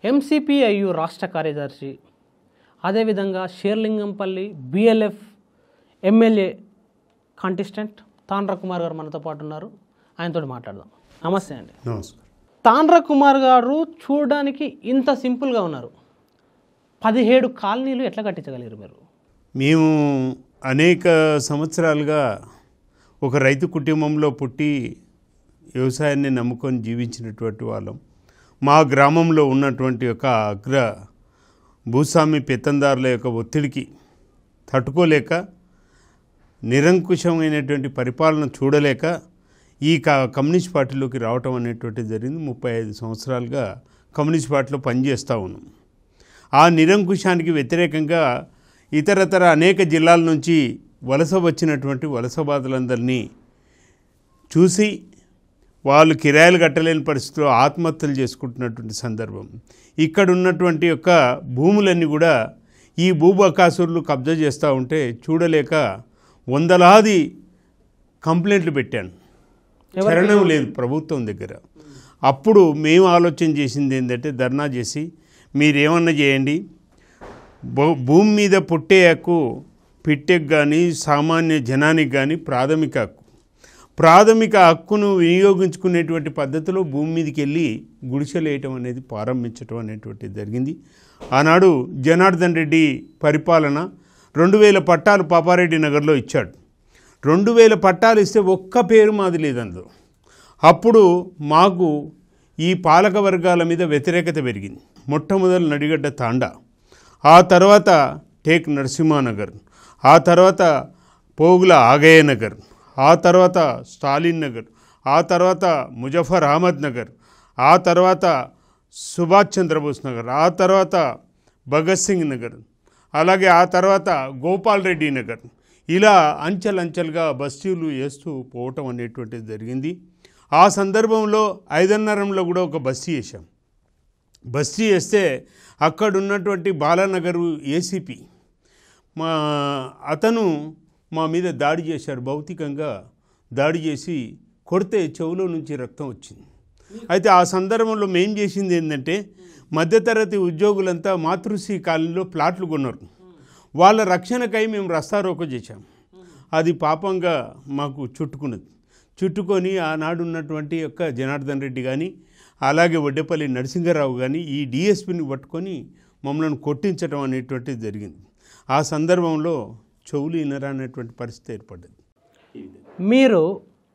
MCPIU రాష్ట్ర కార్యదర్శి అదేవిధంగా Serilingampally BLF MLA contestant Tandra Kumar garu మనతో పాటు ఉన్నారు ఆయనతో మాట్లాడదాం నమస్తే అండి నమస్కారం తాండ్ర కుమార్ గారు చూడడానికి ఇంత సింపుల్గా ఉన్నారు పదిహేడు కాలనీలు ఎట్లా కట్టించగలిగారు మీరు మేము అనేక సంవత్సరాలుగా ఒక రైతు కుటుంబంలో పుట్టి వ్యవసాయాన్ని నమ్ముకొని జీవించినటువంటి వాళ్ళం మా గ్రామంలో ఉన్నటువంటి ఒక అగ్ర భూస్వామి పెత్తందారుల యొక్క ఒత్తిడికి తట్టుకోలేక నిరంకుశమైనటువంటి పరిపాలన చూడలేక ఈ క కమ్యూనిస్ట్ పార్టీలోకి రావటం అనేటువంటిది జరిగింది ముప్పై ఐదు సంవత్సరాలుగా కమ్యూనిస్ట్ పార్టీలో పనిచేస్తూ ఉన్నాం ఆ నిరంకుశానికి వ్యతిరేకంగా ఇతరతర అనేక జిల్లాల నుంచి వలస వచ్చినటువంటి వలస బాధలందరినీ చూసి వాళ్ళు కిరాయిలు కట్టలేని పరిస్థితిలో ఆత్మహత్యలు చేసుకుంటున్నటువంటి సందర్భం ఇక్కడ ఉన్నటువంటి యొక్క భూములన్నీ కూడా ఈ భూబకాసురులు కబ్జా చేస్తూ ఉంటే చూడలేక వందలాది కంప్లైంట్లు పెట్టాను చరణం లేదు ప్రభుత్వం దగ్గర అప్పుడు మేము ఆలోచన చేసింది ఏంటంటే ధర్నా చేసి మీరేమన్నా చేయండి భూ- భూమి మీద పుట్టే హక్కు పిట్టెకు కానీ సామాన్య జనానికి కానీ ప్రాథమిక హక్కు ప్రాథమిక హక్కును వినియోగించుకునేటువంటి పద్ధతిలో భూమి మీదకి వెళ్ళి గుడిసెలు వేయటం అనేది ప్రారంభించటం అనేటువంటిది జరిగింది ఆనాడు జనార్దన్ రెడ్డి పరిపాలన రెండు వేల పట్టాలు పాపారెడ్డి నగర్లో ఇచ్చాడు రెండు వేల పట్టాలు ఇస్తే ఒక్క పేరు మాది లేదు అందులో అప్పుడు మాకు ఈ పాలక వర్గాల మీద వ్యతిరేకత పెరిగింది మొట్టమొదలు నడిగడ్డ తాండా ఆ తర్వాత టేక్ నరసింహానగర్ ఆ తర్వాత పోగుల ఆగయ్య నగర్ ఆ తర్వాత స్టాలిన్ నగర్ ఆ తర్వాత ముజఫర్ అహ్మద్ నగర్ ఆ తర్వాత సుభాష్ చంద్రబోస్ నగర్ ఆ తర్వాత భగత్ సింగ్ నగర్ అలాగే ఆ తర్వాత గోపాల్ రెడ్డి నగర్ ఇలా అంచెలంచెలుగా బస్తీలు వేస్తూ పోవటం అనేటువంటిది జరిగింది ఆ సందర్భంలో ఐదన్నరంలో కూడా ఒక బస్తీ వేసాం బస్తీ వేస్తే అక్కడ ఉన్నటువంటి బాలానగర్ ఏసీపీ మా అతను మా మీద దాడి చేశారు భౌతికంగా దాడి చేసి కొడితే చెవులో నుంచి రక్తం వచ్చింది అయితే ఆ సందర్భంలో మేం చేసింది ఏంటంటే మధ్యతరగతి ఉద్యోగులంతా మాతృశ్రీ కాలనీలో ప్లాట్లు కొన్నారు వాళ్ళ రక్షణకై మేము రస్తారోకో చేశాం అది పాపంగా మాకు చుట్టుకున్నది చుట్టుకొని ఆనాడు ఉన్నటువంటి యొక్క జనార్దన్ రెడ్డి కానీ అలాగే వడ్డేపల్లి నరసింహారావు కానీ ఈ డిఎస్పిని పట్టుకొని మమ్మల్ని కొట్టించడం అనేటువంటిది జరిగింది ఆ సందర్భంలో చెవులు ఇనరా అనేటువంటి పరిస్థితి ఏర్పడ్డది మీరు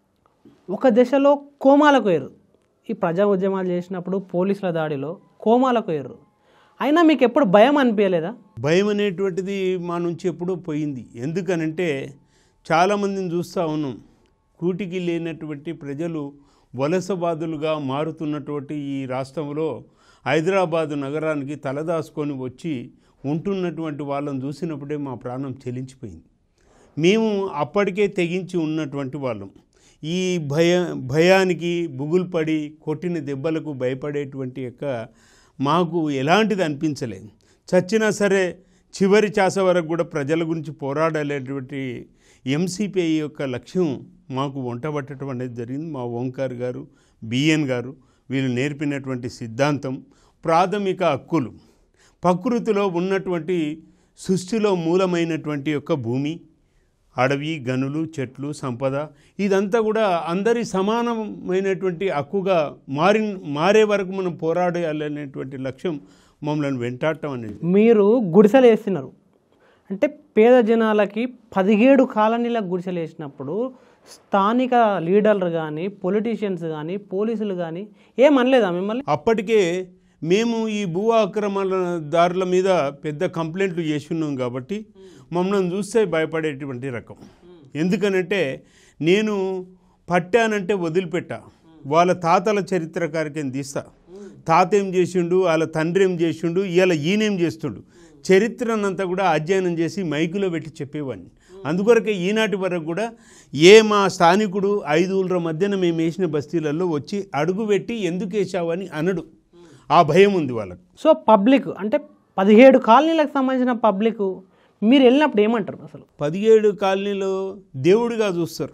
ఒక దశలో కోమాలకు పోయారు ఈ ప్రజా ఉద్యమాలు చేసినప్పుడు పోలీసుల దాడిలో కోమాలకు పోయారు అయినా మీకు ఎప్పుడు భయం అనిపించలేదా భయం అనేటువంటిది మా నుంచి ఎప్పుడూ పోయింది ఎందుకనంటే చాలామందిని చూస్తూ ఉన్నాం కూటికి లేనటువంటి ప్రజలు వలసబాదులుగా మారుతున్నటువంటి ఈ రాష్ట్రంలో హైదరాబాదు నగరానికి తలదాచుకొని వచ్చి ఉంటున్నటువంటి వాళ్ళని చూసినప్పుడే మా ప్రాణం చెలించిపోయింది మేము అప్పటికే తెగించి ఉన్నటువంటి వాళ్ళం ఈ భయ భయానికి బుగుల్పడి కొట్టిన దెబ్బలకు భయపడేటువంటి యొక్క మాకు ఎలాంటిది అనిపించలేదు చచ్చినా సరే చివరి చాస వరకు కూడా ప్రజల గురించి పోరాడలేటువంటి ఎంసీపీఐ యొక్క లక్ష్యం మాకు వంటబట్టడం అనేది జరిగింది మా ఓంకార్ గారు బిఎన్ గారు వీళ్ళు నేర్పినటువంటి సిద్ధాంతం ప్రాథమిక హక్కులు ప్రకృతిలో ఉన్నటువంటి సృష్టిలో మూలమైనటువంటి యొక్క భూమి అడవి గనులు చెట్లు సంపద ఇదంతా కూడా అందరి సమానమైనటువంటి హక్కుగా మారి మారే వరకు మనం పోరాడాలనేటువంటి లక్ష్యం మమ్మల్ని వెంటాడటం అనేది మీరు గుడిసెలు వేస్తున్నారు అంటే పేద జనాలకి పదిహేడు కాలనీలకు గుడిసెలు వేసినప్పుడు స్థానిక లీడర్లు కానీ పొలిటీషియన్స్ కానీ పోలీసులు కానీ ఏమనలేదా మిమ్మల్ని అప్పటికే మేము ఈ భూ ఆక్రమణదారుల మీద పెద్ద కంప్లైంట్లు చేసి ఉన్నాం కాబట్టి మమ్మల్ని చూస్తే భయపడేటువంటి రకం ఎందుకనంటే నేను పట్టానంటే వదిలిపెట్టా వాళ్ళ తాతల చరిత్ర కార్యక్రమం తీస్తా తాత ఏం చేసిండు వాళ్ళ తండ్రి ఏం చేసిండు ఇవాళ ఈయనేం చేస్తుండు చరిత్రనంతా కూడా అధ్యయనం చేసి మైకులో పెట్టి చెప్పేవాడిని అందుకొరకే ఈనాటి వరకు కూడా ఏ మా స్థానికుడు ఐదు ఊళ్ళ మధ్యన మేము వేసిన బస్తీలలో వచ్చి అడుగు పెట్టి ఎందుకు వేసావని అనడు ఆ భయం ఉంది వాళ్ళకు సో పబ్లిక్ అంటే పదిహేడు కాలనీలకు సంబంధించిన పబ్లిక్ మీరు వెళ్ళినప్పుడు ఏమంటారు అసలు పదిహేడు కాలనీలో దేవుడిగా చూస్తారు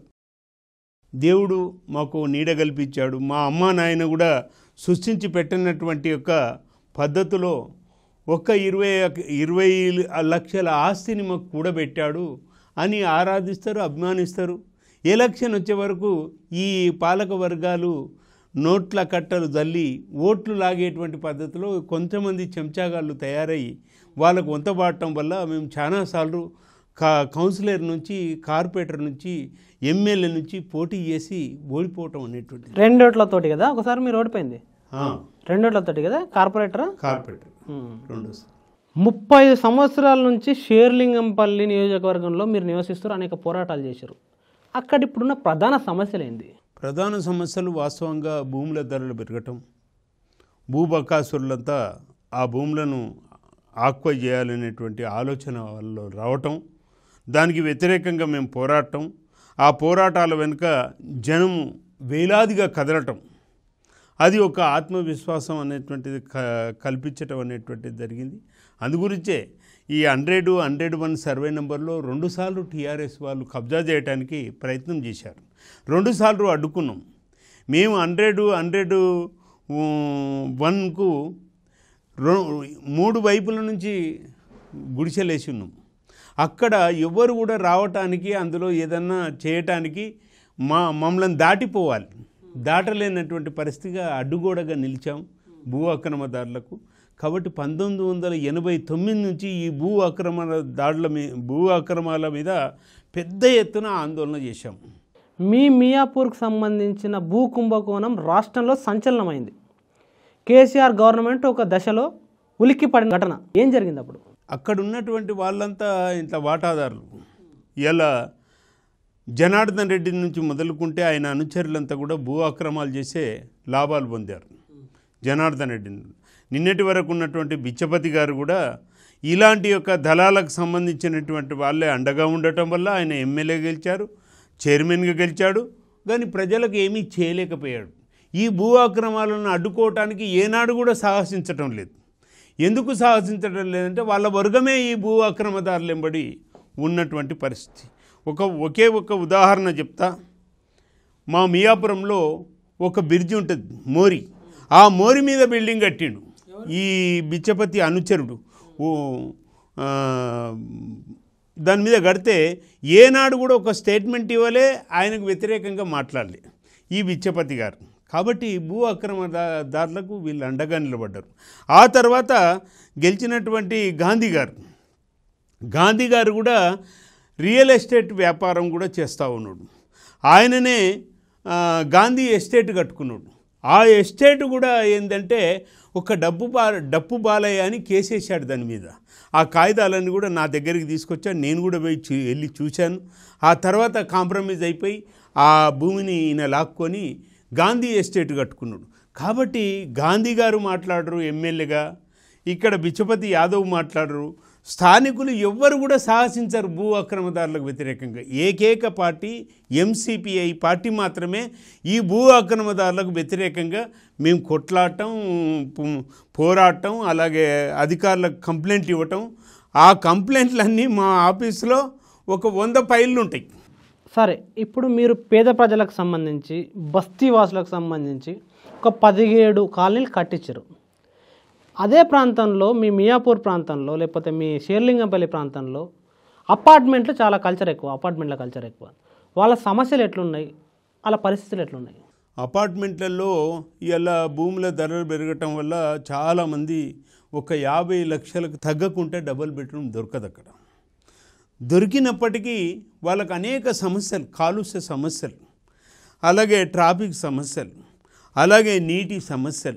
దేవుడు మాకు నీడ కల్పించాడు మా అమ్మ నాయన కూడా సృష్టించి పెట్టినటువంటి యొక్క పద్ధతిలో ఒక్క ఇరవై ఇరవై లక్షల ఆస్తిని మాకు కూడబెట్టాడు అని ఆరాధిస్తారు అభిమానిస్తారు ఎలక్షన్ వచ్చే వరకు ఈ పాలక వర్గాలు నోట్ల కట్టలు జల్లి ఓట్లు లాగేటువంటి పద్ధతిలో కొంతమంది చెంచాగాళ్ళు తయారయ్యి వాళ్ళకు వంతబాడటం వల్ల మేము చాలాసార్లు కా కౌన్సిలర్ నుంచి కార్పొరేటర్ నుంచి ఎమ్మెల్యే నుంచి పోటీ చేసి ఓడిపోవటం అనేటువంటిది రెండోట్లతోటి కదా ఒకసారి మీరు ఓడిపోయింది ఆ, రెండోట్లతోటి కదా కార్పొరేటర్ కార్పొరేటర్ రెండు ముప్పై ఐదు సంవత్సరాల నుంచి షేర్లింగంపల్లి నియోజకవర్గంలో మీరు నివసిస్తారు అనేక పోరాటాలు చేశారు అక్కడ ఇప్పుడున్న ప్రధాన సమస్యలు ఏంది ప్రధాన సమస్యలు వాస్తవంగా భూముల ధరలు పెరగటం భూబకాసురులంతా ఆ భూములను ఆక్వై చేయాలనేటువంటి ఆలోచన వాళ్ళు రావటం దానికి వ్యతిరేకంగా మేము పోరాటం ఆ పోరాటాల వెనుక జనము వేలాదిగా కదలటం అది ఒక ఆత్మవిశ్వాసం అనేటువంటిది క కల్పించటం అనేటువంటిది జరిగింది అందుగురించే ఈ హండ్రెడ్ హండ్రెడ్ వన్ సర్వే నెంబర్లో రెండుసార్లు టీఆర్ఎస్ వాళ్ళు కబ్జా చేయడానికి ప్రయత్నం చేశారు రెండుసార్లు అడ్డుకున్నాం మేము హండ్రెడ్ హండ్రెడ్ వన్కు రో మూడు వైపుల నుంచి గుడిసెలేసి ఉన్నాం అక్కడ ఎవరు కూడా రావటానికి అందులో ఏదన్నా చేయటానికి మా మమ్మల్ని దాటిపోవాలి దాటలేనటువంటి పరిస్థితిగా అడ్డుగోడగా నిలిచాం భూ అక్రమదారులకు కాబట్టి పంతొమ్మిది వందల ఎనభై తొమ్మిది నుంచి ఈ భూ అక్రమాల దాడుల మీ భూ అక్రమాల మీద పెద్ద ఎత్తున ఆందోళన చేశాం మీ మియాపూర్కు సంబంధించిన భూ కుంభకోణం రాష్ట్రంలో సంచలనమైంది కేసీఆర్ గవర్నమెంట్ ఒక దశలో ఉలిక్కి పడిన ఘటన ఏం జరిగింది అప్పుడు అక్కడ ఉన్నటువంటి వాళ్ళంతా ఇంత వాటాదారులు ఇలా జనార్దన్ రెడ్డి నుంచి మొదలుకుంటే ఆయన అనుచరులంతా కూడా భూ అక్రమాలు చేసే లాభాలు పొందారు జనార్దన్ రెడ్డి నిన్నటి వరకు ఉన్నటువంటి బిచ్చపతి గారు కూడా ఇలాంటి యొక్క దళాలకు సంబంధించినటువంటి వాళ్ళే అండగా ఉండటం వల్ల ఆయన ఎమ్మెల్యే గెలిచారు చైర్మన్గా గెలిచాడు కానీ ప్రజలకు ఏమీ చేయలేకపోయాడు ఈ భూ అక్రమాలను అడ్డుకోవటానికి ఏనాడు కూడా సాహసించటం లేదు ఎందుకు సాహసించడం లేదంటే వాళ్ళ వర్గమే ఈ భూ అక్రమదారులు వెంబడి ఉన్నటువంటి పరిస్థితి ఒక ఒకే ఒక ఉదాహరణ చెప్తా మా మియాపురంలో ఒక బ్రిడ్జి ఉంటుంది మోరి ఆ మోరి మీద బిల్డింగ్ కట్టిండు ఈ బిచ్చపతి అనుచరుడు ఓ ఆ, దాని మీద కడితే ఏనాడు కూడా ఒక స్టేట్మెంట్ ఇవ్వలే ఆయనకు వ్యతిరేకంగా మాట్లాడలే ఈ బిచ్చపతి గారు కాబట్టి భూ అక్రమదారులకు వీళ్ళు అండగా నిలబడ్డారు ఆ తర్వాత గెలిచినటువంటి గాంధీ గారు గాంధీ గారు కూడా రియల్ ఎస్టేట్ వ్యాపారం కూడా చేస్తూ ఉన్నాడు ఆయననే ఆ, గాంధీ ఎస్టేట్ కట్టుకున్నాడు ఆ ఎస్టేట్ కూడా ఏంటంటే ఒక డబ్బు బా డప్పు బాలయ్య అని కేసేసాడు దాని మీద ఆ కాగితాలన్నీ కూడా నా దగ్గరికి తీసుకొచ్చాను నేను కూడా పోయి చూ వెళ్ళి చూశాను ఆ తర్వాత కాంప్రమైజ్ అయిపోయి ఆ భూమిని ఈయన లాక్కొని గాంధీ ఎస్టేట్ కట్టుకున్నాడు కాబట్టి గాంధీ గారు మాట్లాడరు ఎమ్మెల్యేగా ఇక్కడ బిచ్చపతి యాదవ్ మాట్లాడరు స్థానికులు ఎవ్వరు కూడా సాహసించరు భూ అక్రమదారులకు వ్యతిరేకంగా ఏకైక పార్టీ ఎంసీపీఐ పార్టీ మాత్రమే ఈ భూ అక్రమదారులకు వ్యతిరేకంగా మేము కొట్లాడటం పు- పోరాటం అలాగే అధికారులకు కంప్లైంట్ ఇవ్వటం ఆ కంప్లైంట్లన్నీ మా ఆఫీసులో ఒక వంద ఫైళ్ళు ఉంటాయి సరే ఇప్పుడు మీరు పేద ప్రజలకు సంబంధించి బస్తీ వాసులకు సంబంధించి ఒక పదిహేడు కాలనీలు కట్టించారు అదే ప్రాంతంలో మీ మియాపూర్ ప్రాంతంలో లేకపోతే మీ షేర్లింగంపల్లి ప్రాంతంలో అపార్ట్మెంట్లు చాలా కల్చర్ ఎక్కువ అపార్ట్మెంట్ల కల్చర్ ఎక్కువ వాళ్ళ సమస్యలు ఎట్లున్నాయి వాళ్ళ పరిస్థితులు ఎట్లున్నాయి అపార్ట్మెంట్లలో ఇలా భూముల ధరలు పెరగటం వల్ల చాలామంది ఒక యాభై లక్షలకు తగ్గకుంటే డబుల్ బెడ్రూమ్ దొరకదు అక్కడ దొరికినప్పటికీ వాళ్ళకు అనేక సమస్యలు కాలుష్య సమస్యలు అలాగే ట్రాఫిక్ సమస్యలు అలాగే నీటి సమస్యలు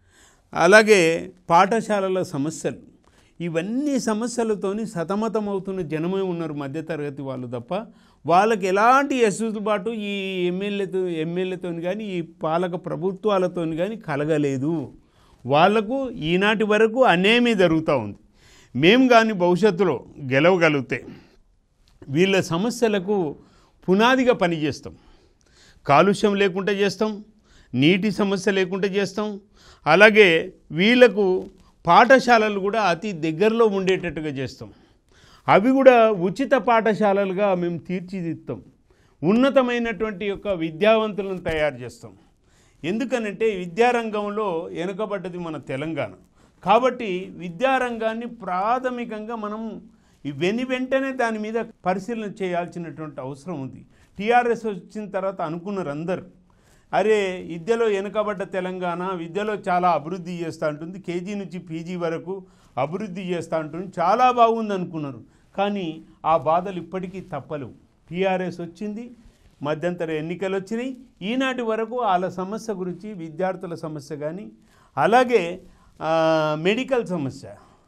అలాగే పాఠశాలల సమస్యలు ఇవన్నీ సమస్యలతోని సతమతమవుతున్న జనమే ఉన్నారు మధ్యతరగతి వాళ్ళు తప్ప వాళ్ళకి ఎలాంటి ఎసులుబాటు ఈ ఎమ్మెల్యేతో ఎమ్మెల్యేతో కానీ ఈ పాలక ప్రభుత్వాలతో కానీ కలగలేదు వాళ్లకు ఈనాటి వరకు అనేమీ జరుగుతూ ఉంది మేము కానీ భవిష్యత్తులో గెలవగలిగితే వీళ్ళ సమస్యలకు పునాదిగా పనిచేస్తాం కాలుష్యం లేకుండా చేస్తాం నీటి సమస్య లేకుండా చేస్తాం అలాగే వీళ్ళకు పాఠశాలలు కూడా అతి దగ్గరలో ఉండేటట్టుగా చేస్తాం అవి కూడా ఉచిత పాఠశాలలుగా మేము తీర్చిదిద్దాం ఉన్నతమైనటువంటి యొక్క విద్యావంతులను తయారు చేస్తాం ఎందుకనంటే విద్యారంగంలో వెనుకబడ్డది మన తెలంగాణ కాబట్టి విద్యారంగాన్ని ప్రాథమికంగా మనము ఈ వెని వెంటనే దాని మీద పరిశీలన చేయాల్సినటువంటి అవసరం ఉంది టీఆర్ఎస్ వచ్చిన తర్వాత అనుకున్నారు అందరు అరే విద్యలో వెనుకబడ్డ తెలంగాణ విద్యలో చాలా అభివృద్ధి చేస్తూ ఉంటుంది కేజీ నుంచి పీజీ వరకు అభివృద్ధి చేస్తూ ఉంటుంది చాలా బాగుంది అనుకున్నారు కానీ ఆ బాధలు ఇప్పటికీ తప్పలేవు టీఆర్ఎస్ వచ్చింది మధ్యంతర ఎన్నికలు వచ్చినాయి ఈనాటి వరకు వాళ్ళ సమస్య గురించి విద్యార్థుల సమస్య కానీ అలాగే ఆ, మెడికల్ సమస్య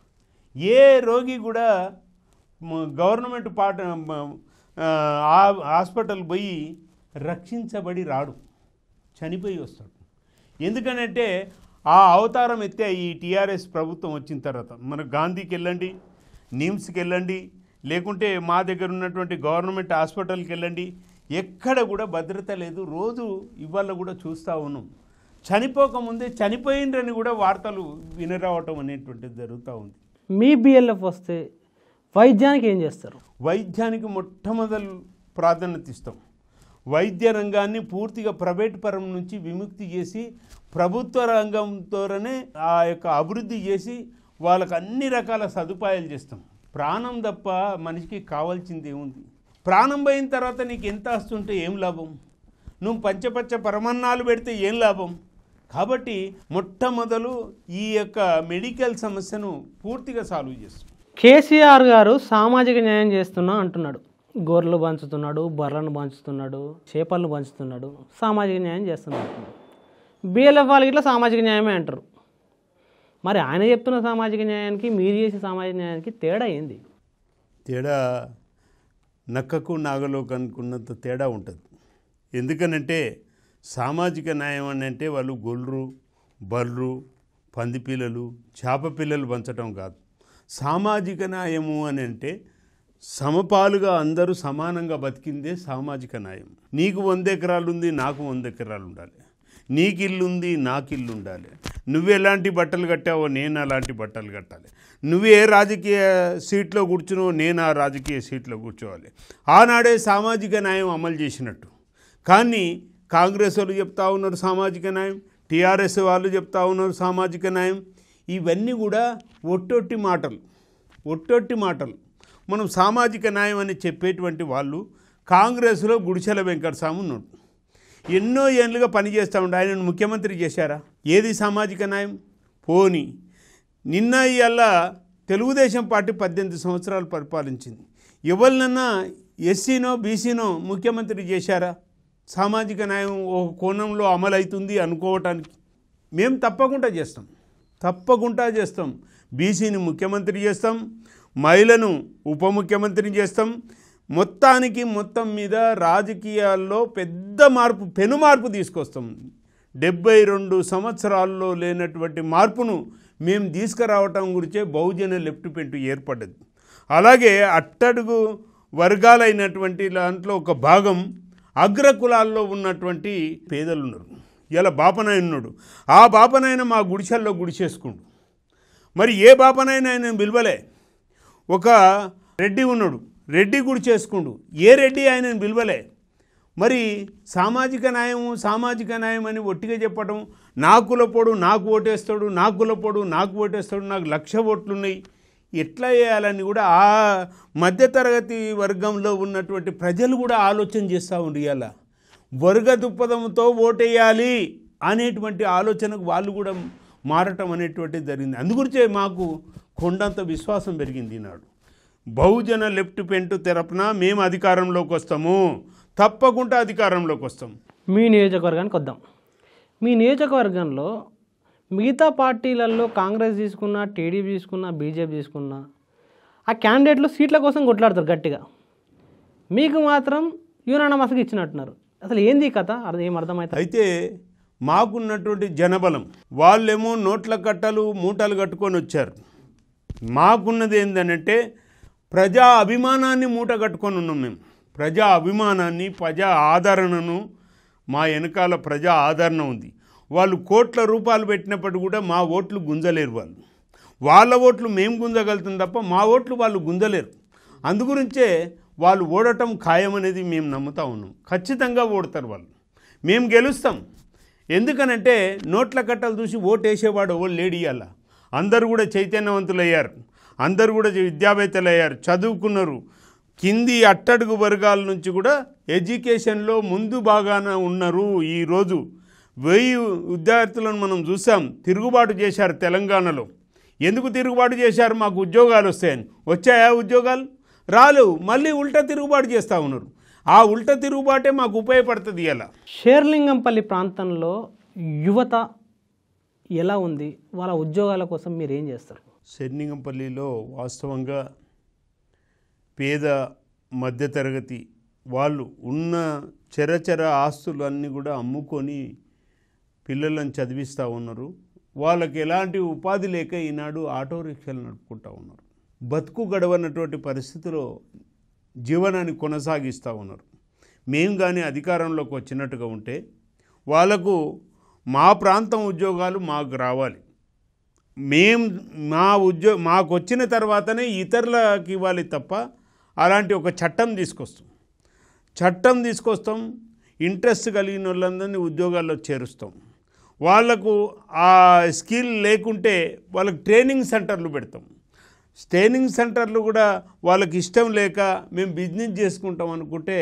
ఏ రోగి కూడా మ- గవర్నమెంట్ పాట మ- ఆ, ఆ- హాస్పిటల్ పోయి రక్షించబడి రాడు చనిపోయి వస్తాడు ఎందుకనంటే ఆ అవతారం ఎత్తే ఈ టీఆర్ఎస్ ప్రభుత్వం వచ్చిన తర్వాత మన గాంధీకి వెళ్ళండి నిమ్స్కి వెళ్ళండి లేకుంటే మా దగ్గర ఉన్నటువంటి గవర్నమెంట్ హాస్పిటల్కి వెళ్ళండి ఎక్కడ కూడా భద్రత లేదు రోజు ఇవాళ కూడా చూస్తూ ఉన్నాం చనిపోకముందే చనిపోయిండ్రని కూడా వార్తలు వినరావటం అనేటువంటిది జరుగుతూ ఉంది మీ బిఎల్ఎఫ్ వస్తే వైద్యానికి ఏం చేస్తారు వైద్యానికి మొట్టమొదలు ప్రాధాన్యత ఇస్తాం వైద్య రంగాన్ని పూర్తిగా ప్రైవేట్ పరం నుంచి విముక్తి చేసి ప్రభుత్వ రంగంతోనే ఆ యొక్క అభివృద్ధి చేసి వాళ్ళకి అన్ని రకాల సదుపాయాలు చేస్తాం ప్రాణం తప్ప మనిషికి కావాల్సింది ఏముంది ప్రాణం పోయిన తర్వాత నీకు ఎంత వస్తుంటే ఏం లాభం నువ్వు పంచపచ్చ పరమన్నాలు పెడితే ఏం లాభం కాబట్టి మొట్టమొదలు ఈ యొక్క మెడికల్ సమస్యను పూర్తిగా సాల్వ్ చేస్తాం కేసీఆర్ గారు సామాజిక న్యాయం చేస్తున్నా అంటున్నాడు గొర్రెలు పంచుతున్నాడు బర్రెలను పంచుతున్నాడు చేపలను పంచుతున్నాడు సామాజిక న్యాయం చేస్తున్నాడు బిఎల్ఎఫ్ వాళ్ళకి ఇట్లా సామాజిక న్యాయమే అంటారు మరి ఆయన చెప్తున్న సామాజిక న్యాయానికి మీరు చేసే సామాజిక న్యాయానికి తేడా ఏంది తేడా నక్కకు నాగలోకు అనుకున్నంత తేడా ఉంటుంది ఎందుకనంటే సామాజిక న్యాయం అని అంటే వాళ్ళు గొర్రు బర్రు పంది పిల్లలు చేప పిల్లలు పంచడం కాదు సామాజిక న్యాయము అని అంటే సమపాలుగా అందరూ సమానంగా బతికిందే సామాజిక న్యాయం నీకు వంద ఎకరాలు ఉంది నాకు వంద ఎకరాలు ఉండాలి నీకు ఇల్లు ఉంది నాకు ఇల్లు ఉండాలి నువ్వు ఎలాంటి బట్టలు కట్టావో నేను అలాంటి బట్టలు కట్టాలి నువ్వు ఏ రాజకీయ సీట్లో కూర్చున్నావో నేను ఆ రాజకీయ సీట్లో కూర్చోవాలి ఆనాడే సామాజిక న్యాయం అమలు చేసినట్టు కానీ కాంగ్రెస్ వాళ్ళు చెప్తా ఉన్నారు సామాజిక న్యాయం టీఆర్ఎస్ వాళ్ళు చెప్తా ఉన్నారు సామాజిక న్యాయం ఇవన్నీ కూడా ఒట్టొట్టి మాటలు ఒట్టొట్టి మాటలు మనం సామాజిక న్యాయం అని చెప్పేటువంటి వాళ్ళు కాంగ్రెస్లో గుడిచెల వెంకటస్వామి ఉన్నాడు ఎన్నో ఏళ్ళుగా పనిచేస్తూ ఉండే ఆయనను ముఖ్యమంత్రి చేశారా ఏది సామాజిక న్యాయం పోని నిన్న ఇవాళ తెలుగుదేశం పార్టీ పద్దెనిమిది సంవత్సరాలు పరిపాలించింది ఎవరినన్నా ఎస్సీనో బీసీనో ముఖ్యమంత్రి చేశారా సామాజిక న్యాయం ఒక కోణంలో అమలవుతుంది అనుకోవటానికి మేము తప్పకుండా చేస్తాం తప్పకుండా చేస్తాం బీసీని ముఖ్యమంత్రి చేస్తాం మహిళను ఉప ముఖ్యమంత్రిని చేస్తాం మొత్తానికి మొత్తం మీద రాజకీయాల్లో పెద్ద మార్పు పెను మార్పు తీసుకొస్తాం డెబ్బై రెండు సంవత్సరాల్లో లేనటువంటి మార్పును మేము తీసుకురావటం గురించే బహుజన లెఫ్ట్ పెంటు ఏర్పడ్డది అలాగే అట్టడుగు వర్గాలైనటువంటి దాంట్లో ఒక భాగం అగ్రకులాల్లో ఉన్నటువంటి పేదలు ఉన్నారు ఇలా బాపనాయన ఉన్నాడు ఆ బాపనాయన మా గుడిసెల్లో గుడిసేసుకుండు మరి ఏ బాపనైనా ఆయన పిలవలే ఒక రెడ్డి ఉన్నాడు రెడ్డి గుడి చేసుకుండు ఏ రెడ్డి ఆయనను పిలవలే మరి సామాజిక న్యాయము సామాజిక న్యాయం అని ఒట్టిగా చెప్పడం నా కులపోడు నాకు ఓటేస్తాడు నా కులపోడు నాకు ఓటేస్తాడు నాకు లక్ష ఓట్లు ఉన్నాయి ఎట్లా చేయాలని కూడా ఆ మధ్యతరగతి వర్గంలో ఉన్నటువంటి ప్రజలు కూడా ఆలోచన చేస్తూ ఉండి ఇవాళ వర్గ దృక్పథంతో ఓటేయాలి అనేటువంటి ఆలోచనకు వాళ్ళు కూడా మారటం అనేటువంటిది జరిగింది అందుగురించే మాకు కొండంత విశ్వాసం పెరిగింది ఈనాడు బహుజన లెఫ్ట్ పెంటు తెరపున మేము అధికారంలోకి వస్తాము తప్పకుండా అధికారంలోకి వస్తాం మీ నియోజకవర్గానికి వద్దాం మీ నియోజకవర్గంలో మిగతా పార్టీలలో కాంగ్రెస్ తీసుకున్నా టీడీపీ తీసుకున్నా బీజేపీ తీసుకున్నా ఆ క్యాండిడేట్లు సీట్ల కోసం కొట్లాడతారు గట్టిగా మీకు మాత్రం యూనానమస్గా ఇచ్చినట్టున్నారు అసలు ఏంది ఈ కథ అది ఏం అర్థమవుతుంది అయితే మాకున్నటువంటి జనబలం వాళ్ళేమో నోట్ల కట్టలు మూటలు కట్టుకొని వచ్చారు మాకున్నది ఏంటంటే ప్రజా అభిమానాన్ని మూట కట్టుకొని ఉన్నాం మేము ప్రజా అభిమానాన్ని ప్రజా ఆదరణను మా వెనకాల ప్రజా ఆదరణ ఉంది వాళ్ళు కోట్ల రూపాయలు పెట్టినప్పుడు కూడా మా ఓట్లు గుంజలేరు వాళ్ళు వాళ్ళ ఓట్లు మేము గుంజగలుగుతాం తప్ప మా ఓట్లు వాళ్ళు గుంజలేరు అందుగురించే వాళ్ళు ఓడటం ఖాయమనేది మేము నమ్ముతా ఉన్నాం ఖచ్చితంగా ఓడతారు వాళ్ళు మేము గెలుస్తాం ఎందుకనంటే నోట్ల కట్టలు చూసి ఓటేసేవాడు ఎవరు లేడు ఇవాళ అందరూ కూడా చైతన్యవంతులయ్యారు అందరూ కూడా విద్యావేత్తలు అయ్యారు చదువుకున్నారు కింది అట్టడుగు వర్గాల నుంచి కూడా ఎడ్యుకేషన్లో ముందు బాగాన ఉన్నారు ఈరోజు వెయ్యి విద్యార్థులను మనం చూసాం తిరుగుబాటు చేశారు తెలంగాణలో ఎందుకు తిరుగుబాటు చేశారు మాకు ఉద్యోగాలు వస్తాయని వచ్చాయా ఉద్యోగాలు రాలేవు మళ్ళీ ఉల్టా తిరుగుబాటు చేస్తూ ఉన్నారు ఆ ఉల్టా తిరుగుబాటే మాకు ఉపయోగపడుతుంది ఇలా షేర్లింగంపల్లి ప్రాంతంలో యువత ఎలా ఉంది వాళ్ళ ఉద్యోగాల కోసం మీరు ఏం చేస్తారు శెన్నింగంపల్లిలో వాస్తవంగా పేద మధ్యతరగతి వాళ్ళు ఉన్న చరచర ఆస్తులు అన్నీ కూడా అమ్ముకొని పిల్లలను చదివిస్తూ ఉన్నారు వాళ్ళకి ఎలాంటి ఉపాధి లేక ఈనాడు ఆటో రిక్షాలు నడుపుకుంటూ ఉన్నారు బతుకు గడవనటువంటి పరిస్థితిలో జీవనాన్ని కొనసాగిస్తూ ఉన్నారు మేము కానీ అధికారంలోకి వచ్చినట్టుగా ఉంటే వాళ్ళకు మా ప్రాంతం ఉద్యోగాలు మాకు రావాలి మేం మా ఉద్యో మాకు వచ్చిన తర్వాతనే ఇతరులకి ఇవ్వాలి తప్ప అలాంటి ఒక చట్టం తీసుకొస్తాం చట్టం తీసుకొస్తాం ఇంట్రెస్ట్ కలిగిన వాళ్ళందరినీ ఉద్యోగాల్లో చేరుస్తాం వాళ్లకు ఆ స్కిల్ లేకుంటే వాళ్ళకి ట్రైనింగ్ సెంటర్లు పెడతాం ట్రైనింగ్ సెంటర్లు కూడా వాళ్ళకి ఇష్టం లేక మేము బిజినెస్ చేసుకుంటాం అనుకుంటే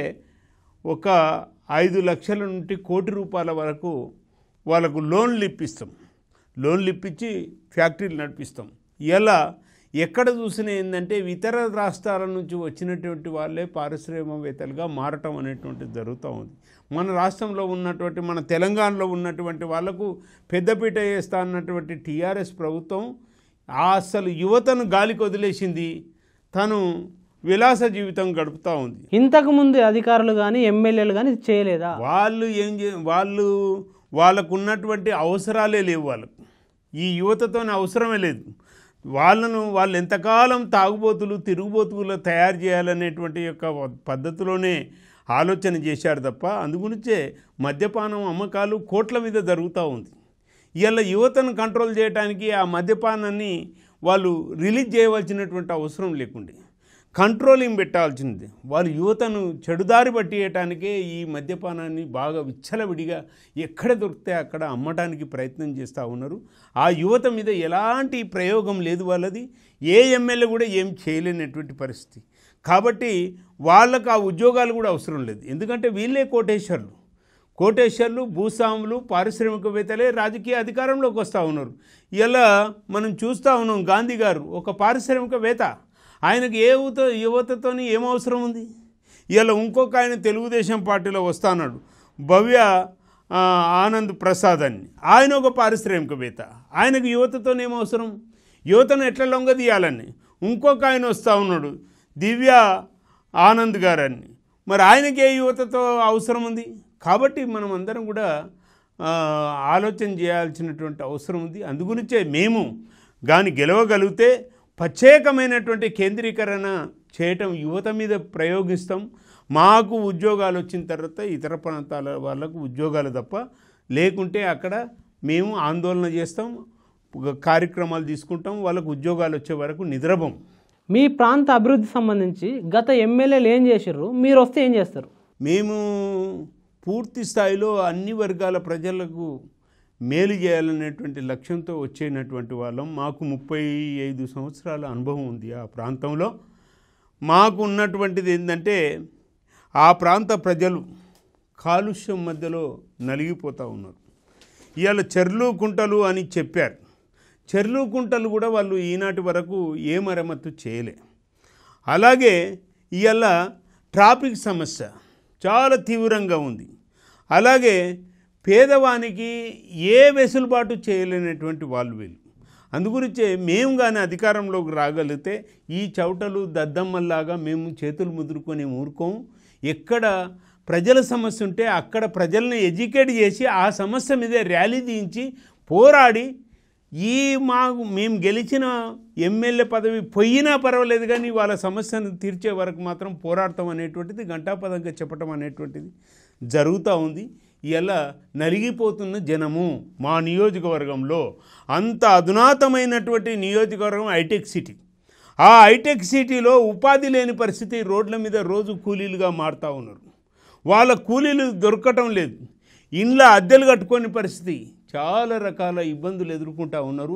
ఒక ఐదు లక్షల నుండి కోటి రూపాయల వరకు వాళ్ళకు లోన్లు ఇప్పిస్తాం లోన్లు ఇప్పించి ఫ్యాక్టరీలు నడిపిస్తాం ఇలా ఎక్కడ చూసినా ఏంటంటే ఇతర రాష్ట్రాల నుంచి వచ్చినటువంటి వాళ్ళే పారిశ్రామికవేత్తలుగా మారటం అనేటువంటిది జరుగుతూ ఉంది మన రాష్ట్రంలో ఉన్నటువంటి మన తెలంగాణలో ఉన్నటువంటి వాళ్ళకు పెద్దపీట వేస్తా అన్నటువంటి టీఆర్ఎస్ ప్రభుత్వం ఆ అసలు యువతను గాలికి వదిలేసింది తను విలాస జీవితం గడుపుతూ ఉంది ఇంతకుముందు అధికారులు కానీ ఎమ్మెల్యేలు కానీ ఇది చేయలేదా వాళ్ళు ఏం చే వాళ్ళు వాళ్ళకు ఉన్నటువంటి అవసరాలే లేవు వాళ్ళకు ఈ యువతతోనే అవసరమే లేదు వాళ్ళను వాళ్ళు ఎంతకాలం తాగుబోతులు తిరుగుబోతులు తయారు చేయాలనేటువంటి యొక్క పద్ధతిలోనే ఆలోచన చేశారు తప్ప అందుగురించే మద్యపానం అమ్మకాలు కోట్ల మీద జరుగుతూ ఉంది ఇవాళ యువతను కంట్రోల్ చేయడానికి ఆ మద్యపానాన్ని వాళ్ళు రిలీజ్ చేయవలసినటువంటి అవసరం లేకుండే కంట్రోలింగ్ పెట్టాల్సింది వాళ్ళు యువతను చెడుదారి పట్టియటానికే ఈ మద్యపానాన్ని బాగా విచ్చలవిడిగా ఎక్కడ దొరికితే అక్కడ అమ్మటానికి ప్రయత్నం చేస్తూ ఉన్నారు ఆ యువత మీద ఎలాంటి ప్రయోగం లేదు వాళ్ళది ఏ ఎమ్మెల్యే కూడా ఏం చేయలేనటువంటి పరిస్థితి కాబట్టి వాళ్ళకు ఆ ఉద్యోగాలు కూడా అవసరం లేదు ఎందుకంటే వీళ్ళే కోటేశ్వర్లు కోటేశ్వర్లు భూస్వాములు పారిశ్రామికవేత్తలే రాజకీయ అధికారంలోకి వస్తూ ఉన్నారు ఇలా మనం చూస్తూ ఉన్నాం గాంధీ గారు ఒక పారిశ్రామికవేత్త ఆయనకు ఏ యువత యువతతోని ఏం అవసరం ఉంది ఇలా ఇంకొక ఆయన తెలుగుదేశం పార్టీలో వస్తాన్నాడు భవ్య ఆ, ఆనంద్ ప్రసాద్ అని ఆయన ఒక పారిశ్రామికవేత్త ఆయనకు యువతతో ఏం అవసరం యువతను ఎట్లా లొంగదీయాలని ఇంకొక ఆయన వస్తూ ఉన్నాడు దివ్య ఆనంద్ గారని మరి ఆయనకి ఏ యువతతో అవసరం ఉంది కాబట్టి మనం అందరం కూడా ఆ, ఆలోచన చేయాల్సినటువంటి అవసరం ఉంది అందుగురించే మేము కానీ గెలవగలిగితే ప్రత్యేకమైనటువంటి కేంద్రీకరణ చేయటం యువత మీద ప్రయోగిస్తాం మాకు ఉద్యోగాలు వచ్చిన తర్వాత ఇతర ప్రాంతాల వాళ్ళకు ఉద్యోగాలు తప్ప లేకుంటే అక్కడ మేము ఆందోళన చేస్తాం ఒక కార్యక్రమాలు తీసుకుంటాం వాళ్ళకు ఉద్యోగాలు వచ్చే వరకు నిద్రపోం మీ ప్రాంత అభివృద్ధి సంబంధించి గత ఎమ్మెల్యేలు ఏం చేసిర్రు మీరు వస్తే ఏం చేస్తారు మేము పూర్తి స్థాయిలో అన్ని వర్గాల ప్రజలకు మేలు చేయాలనేటువంటి లక్ష్యంతో వచ్చేటటువంటి వాళ్ళం మాకు ముప్పై ఐదు సంవత్సరాల అనుభవం ఉంది ఆ ప్రాంతంలో మాకు ఉన్నటువంటిది ఏంటంటే ఆ ప్రాంత ప్రజలు కాలుష్యం మధ్యలో నలిగిపోతూ ఉన్నారు ఇవాళ చెర్లు కుంటలు అని చెప్పారు చెర్లు కుంటలు కూడా వాళ్ళు ఈనాటి వరకు ఏ మరమ్మతు చేయలే అలాగే ఇవాళ ట్రాఫిక్ సమస్య చాలా తీవ్రంగా ఉంది అలాగే పేదవానికి ఏ వెసులుబాటు చేయలేనటువంటి వాళ్ళు వీళ్ళు అందుగురించే మేము కానీ అధికారంలోకి రాగలిగితే ఈ చౌటలు దద్దమ్మల్లాగా మేము చేతులు ముదురుకొని ఊరుకోము ఎక్కడ ప్రజల సమస్య ఉంటే అక్కడ ప్రజల్ని ఎడ్యుకేట్ చేసి ఆ సమస్య మీద ర్యాలీ తీయించి పోరాడి ఈ మాకు మేము గెలిచిన ఎమ్మెల్యే పదవి పోయినా పర్వాలేదు కానీ వాళ్ళ సమస్యను తీర్చే వరకు మాత్రం పోరాడతాం అనేటువంటిది ఘంటాపదంగా చెప్పటం అనేటువంటిది జరుగుతూ ఉంది ఇలా నలిగిపోతున్న జనము మా నియోజకవర్గంలో అంత అధునాతమైనటువంటి నియోజకవర్గం హైటెక్ సిటీ ఆ హైటెక్ సిటీలో ఉపాధి లేని పరిస్థితి రోడ్ల మీద రోజు కూలీలుగా మారుతూ ఉన్నారు వాళ్ళ కూలీలు దొరకటం లేదు ఇండ్ల అద్దెలు కట్టుకొని పరిస్థితి చాలా రకాల ఇబ్బందులు ఎదుర్కొంటూ ఉన్నారు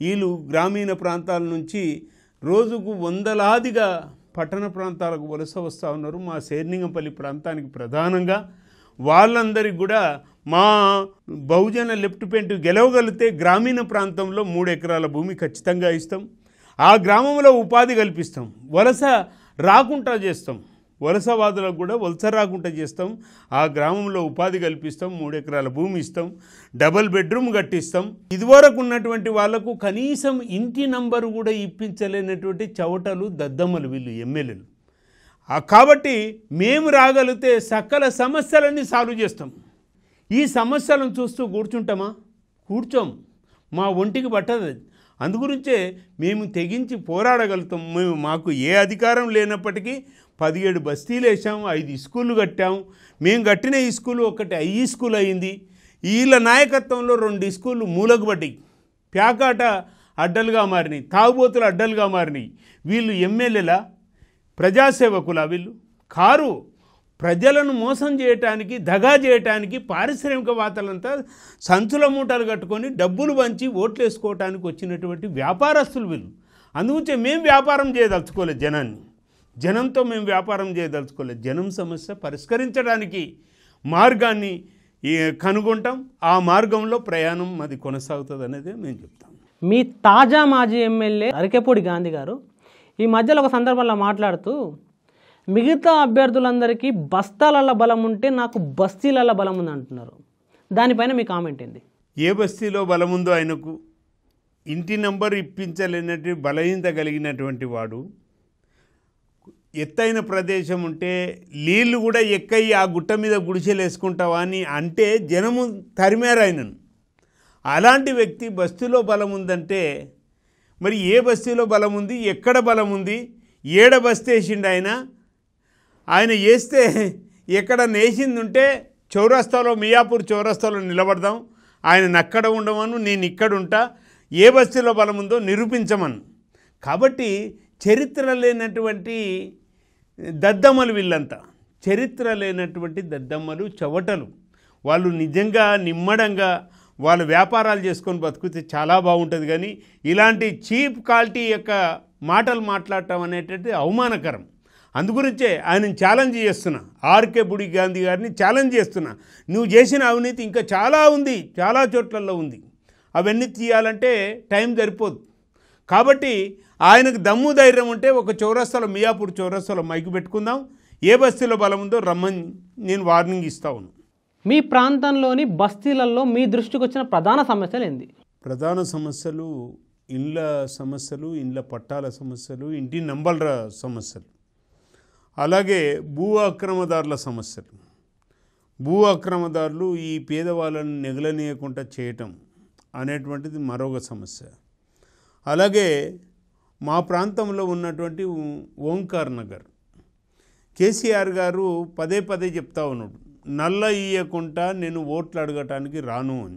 వీళ్ళు గ్రామీణ ప్రాంతాల నుంచి రోజుకు వందలాదిగా పట్టణ ప్రాంతాలకు వలస వస్తూ ఉన్నారు మా శేర్నింగంపల్లి ప్రాంతానికి ప్రధానంగా వాళ్ళందరికీ కూడా మా బహుజన లెఫ్ట్ పెయింట్ గెలవగలిగితే గ్రామీణ ప్రాంతంలో మూడు ఎకరాల భూమి ఖచ్చితంగా ఇస్తాం ఆ గ్రామంలో ఉపాధి కల్పిస్తాం వలస రాకుండా చేస్తాం వలసవాదులకు కూడా వలస రాకుండా చేస్తాం ఆ గ్రామంలో ఉపాధి కల్పిస్తాం మూడు ఎకరాల భూమి ఇస్తాం డబల్ బెడ్రూమ్ కట్టిస్తాం ఇదివరకు ఉన్నటువంటి వాళ్లకు కనీసం ఇంటి నంబరు కూడా ఇప్పించలేనటువంటి చవటలు దద్దమ్మలు వీళ్ళు ఎమ్మెల్యేలు ఆ కాబట్టి మేము రాగలిగితే సకల సమస్యలన్నీ సాల్వ్ చేస్తాం ఈ సమస్యలను చూస్తూ కూర్చుంటామా కూర్చోం మా ఒంటికి పట్టదు అది. అందుగురించే మేము తెగించి పోరాడగలుగుతాం మేము మాకు ఏ అధికారం లేనప్పటికీ పదిహేడు బస్తీలు వేసాం ఐదు స్కూళ్ళు కట్టాం మేము కట్టిన ఈ స్కూల్ ఒకటి ఐ స్కూల్ అయింది వీళ్ళ నాయకత్వంలో రెండు స్కూళ్ళు మూలకు పడ్డాయి ప్యాకాట అడ్డలుగా మారినాయి తాగుబోతులు అడ్డలుగా మారినాయి వీళ్ళు ఎమ్మెల్యేలా ప్రజాసేవకులా వీళ్ళు కారు ప్రజలను మోసం చేయటానికి దగా చేయటానికి పారిశ్రామికవేత్తలంతా సంచుల మూటలు కట్టుకొని డబ్బులు పంచి ఓట్లు వేసుకోవటానికి వచ్చినటువంటి వ్యాపారస్తులు వీళ్ళు అందుగురించే మేము వ్యాపారం చేయదలుచుకోలేదు జనాన్ని జనంతో మేము వ్యాపారం చేయదలుచుకోలేదు జనం సమస్య పరిష్కరించడానికి మార్గాన్ని ఈ, కనుగొంటాం ఆ మార్గంలో ప్రయాణం మాది కొనసాగుతుంది అనేది మేము చెప్తాం మీ తాజా మాజీ ఎమ్మెల్యే అరికెపూడి గాంధీ గారు ఈ మధ్యలో ఒక సందర్భంలో మాట్లాడుతూ మిగతా అభ్యర్థులందరికీ బస్తాలల్ల బలం ఉంటే నాకు బస్తీలల్ల బలం ఉంది అంటున్నారు దానిపైన మీ కామెంట్ ఏంది ఏ బస్తీలో బలముందో ఆయనకు ఇంటి నంబర్ ఇప్పించలేనటువంటి బలహీనత కలిగినటువంటి వాడు ఎత్తైన ప్రదేశం ఉంటే నీళ్లు కూడా ఎక్కయి ఆ గుట్ట మీద గుడిసెలు వేసుకుంటావా అని అంటే జనము తరిమారు ఆయనను అలాంటి వ్యక్తి బస్తీలో బలం ఉందంటే మరి ఏ బస్తీలో బలం ఉంది ఎక్కడ బలం ఉంది ఏడ బస్తీ వేసిండు ఆయన ఆయన వేస్తే ఎక్కడ నేసింది ఉంటే చౌరస్తాలో మియాపూర్ చౌరస్తాలో నిలబడదాం ఆయన అక్కడ ఉండమను నేను ఇక్కడ ఉంటా ఏ బస్తీలో బలం ఉందో నిరూపించమను కాబట్టి చరిత్ర లేనటువంటి దద్దమ్మలు వీళ్ళంతా చరిత్ర లేనటువంటి దద్దమ్మలు చవటలు వాళ్ళు నిజంగా నిమ్మడంగా వాళ్ళు వ్యాపారాలు చేసుకొని బతికితే చాలా బాగుంటుంది కానీ ఇలాంటి చీప్ క్వాలిటీ యొక్క మాటలు మాట్లాడటం అనేటది అవమానకరం అందుగురించే ఆయన ఛాలెంజ్ చేస్తున్నా ఆర్కే బుడి గాంధీ గారిని ఛాలెంజ్ చేస్తున్నా నువ్వు చేసిన అవినీతి ఇంకా చాలా ఉంది చాలా చోట్లలో ఉంది అవన్నీ తీయాలంటే టైం సరిపోదు కాబట్టి ఆయనకు దమ్ము ధైర్యం ఉంటే ఒక చౌరస్తాలో మియాపూర్ చౌరస్తాలో మైకు పెట్టుకుందాం ఏ బస్తీలో బలం ఉందో రమ్మని నేను వార్నింగ్ ఇస్తా ఉన్నాను మీ ప్రాంతంలోని బస్తీలలో మీ దృష్టికి వచ్చిన ప్రధాన సమస్యలు ఏంది ప్రధాన సమస్యలు ఇండ్ల సమస్యలు ఇండ్ల పట్టాల సమస్యలు ఇంటి నంబర్ల సమస్యలు అలాగే భూ అక్రమదారుల సమస్యలు భూ అక్రమదారులు ఈ పేదవాళ్ళను నెగలనీయకుండా చేయటం అనేటువంటిది మరొక సమస్య అలాగే మా ప్రాంతంలో ఉన్నటువంటి ఓంకార్ నగర్ కేసీఆర్ గారు పదే పదే చెప్తా ఉన్నాడు నల్ల ఇయ్యకుండా నేను ఓట్లు అడగటానికి రాను అని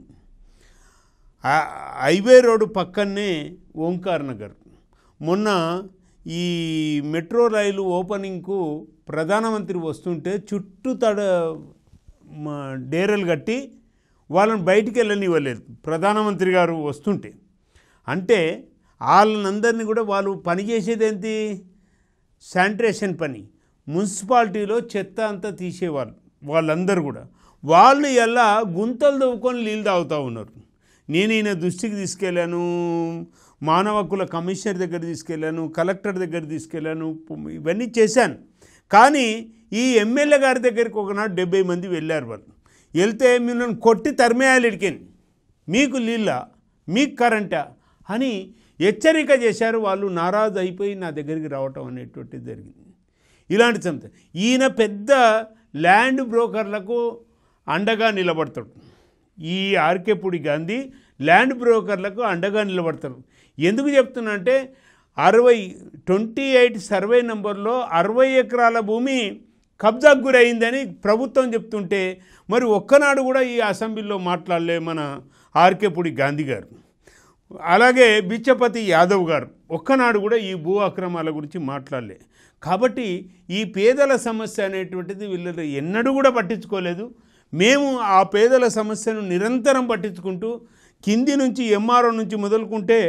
ఆ హైవే రోడ్డు పక్కనే ఓంకార్ నగర్ మొన్న ఈ మెట్రో రైలు ఓపెనింగ్కు ప్రధానమంత్రి వస్తుంటే చుట్టూ తడ మా డేరలు కట్టి వాళ్ళని బయటికి వెళ్ళనివ్వలేదు ప్రధానమంత్రి గారు వస్తుంటే అంటే వాళ్ళనందరినీ కూడా వాళ్ళు పని చేసేది ఏంటి శానిటేషన్ పని మున్సిపాలిటీలో చెత్త అంతా తీసేవాళ్ళు వాళ్ళందరూ కూడా వాళ్ళు ఎలా గుంతలు తవ్వుకొని నీళ్ళు తాగుతూ ఉన్నారు నేను ఈయన దృష్టికి తీసుకెళ్ళాను మానవ హక్కుల కమిషనర్ దగ్గర తీసుకెళ్ళాను కలెక్టర్ దగ్గర తీసుకెళ్ళాను ఇవన్నీ చేశాను కానీ ఈ ఎమ్మెల్యే గారి దగ్గరికి ఒకనాడు డెబ్బై మంది వెళ్ళారు వాళ్ళు వెళ్తే మిమ్మల్ని కొట్టి తరిమేయాలి ఇడికెన్ మీకు నీళ్ళ మీకు కరెంటా అని హెచ్చరిక చేశారు వాళ్ళు నారాజు అయిపోయి నా దగ్గరికి రావటం అనేటువంటిది జరిగింది ఇలాంటి సంస్థ ఈయన పెద్ద ల్యాండ్ బ్రోకర్లకు అండగా నిలబడతాడు ఈ ఆర్కేపుడి గాంధీ ల్యాండ్ బ్రోకర్లకు అండగా నిలబడతారు ఎందుకు చెప్తున్నా అంటే అరవై ట్వంటీ ఎయిట్ సర్వే నెంబర్లో అరవై ఎకరాల భూమి కబ్జాకు గురైందని ప్రభుత్వం చెప్తుంటే మరి ఒక్కనాడు కూడా ఈ అసెంబ్లీలో మాట్లాడలే మన ఆర్కేపుడి గాంధీ గారు అలాగే బిచ్చపతి యాదవ్ గారు ఒక్కనాడు కూడా ఈ భూ అక్రమాల గురించి మాట్లాడలే కాబట్టి ఈ పేదల సమస్య అనేటువంటిది వీళ్ళు ఎన్నడూ కూడా పట్టించుకోలేదు మేము ఆ పేదల సమస్యను నిరంతరం పట్టించుకుంటూ కింది నుంచి ఎంఆర్ఓ నుంచి మొదలుకుంటే